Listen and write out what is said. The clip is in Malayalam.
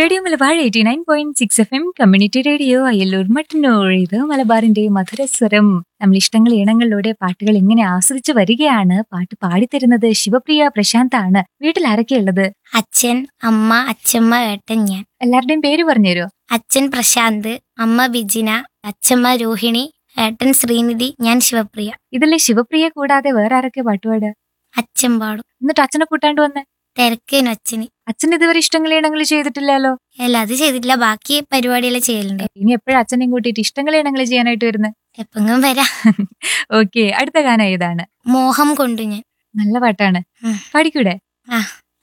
Radio Malabar eighty nine point six F M community radio Ayyallur Mattannur ഇത് മലബാറിന്റെ മധുരസ്വരം നമ്മൾ ഇഷ്ടങ്ങൾ ഈണങ്ങളിലൂടെ പാട്ടുകൾ ഇങ്ങനെ ആസ്വദിച്ചു വരികയാണ് പാട്ട് പാടിത്തരുന്നത് ശിവപ്രിയ പ്രശാന്ത് ആണ് വീട്ടിൽ ആരൊക്കെയുള്ളത് അച്ഛൻ അമ്മ അച്ഛമ്മ ഏട്ടൻ ഞാൻ എല്ലാവരുടെയും പേര് പറഞ്ഞുതരുമോ അച്ഛൻ പ്രശാന്ത് അമ്മ ബിജിന അച്ഛമ്മ രോഹിണി ഏട്ടൻ ശ്രീനിധി ഞാൻ ശിവപ്രിയ ഇതിലെ ശിവപ്രിയ കൂടാതെ വേറെ ആരൊക്കെ പാട്ടുപാട് അച്ഛൻ പാടും എന്നിട്ട് അച്ഛനെ കൂട്ടാണ്ട് വന്നേ തിരക്കേനു അച്ഛന് അച്ഛൻ ഇതുവരെ ഇഷ്ടങ്ങൾ ഈണങ്ങൾ ചെയ്തിട്ടില്ലല്ലോ അല്ല അത് ചെയ്തിട്ടില്ല ബാക്കി പരിപാടിയെല്ലാം ചെയ്യലുണ്ട് ഇനി എപ്പോഴും അച്ഛനെയും കൂട്ടിയിട്ട് ഇഷ്ടങ്ങൾ ഈണങ്ങൾ ചെയ്യാനായിട്ട് വരുന്നത് എപ്പെങ്കിലും വരാ ഓക്കെ അടുത്ത ഗാനം ഏതാണ് മോഹം കൊണ്ടു ഞാൻ നല്ല പാട്ടാണ് ഉം. പാടിക്കൂടെ ആ.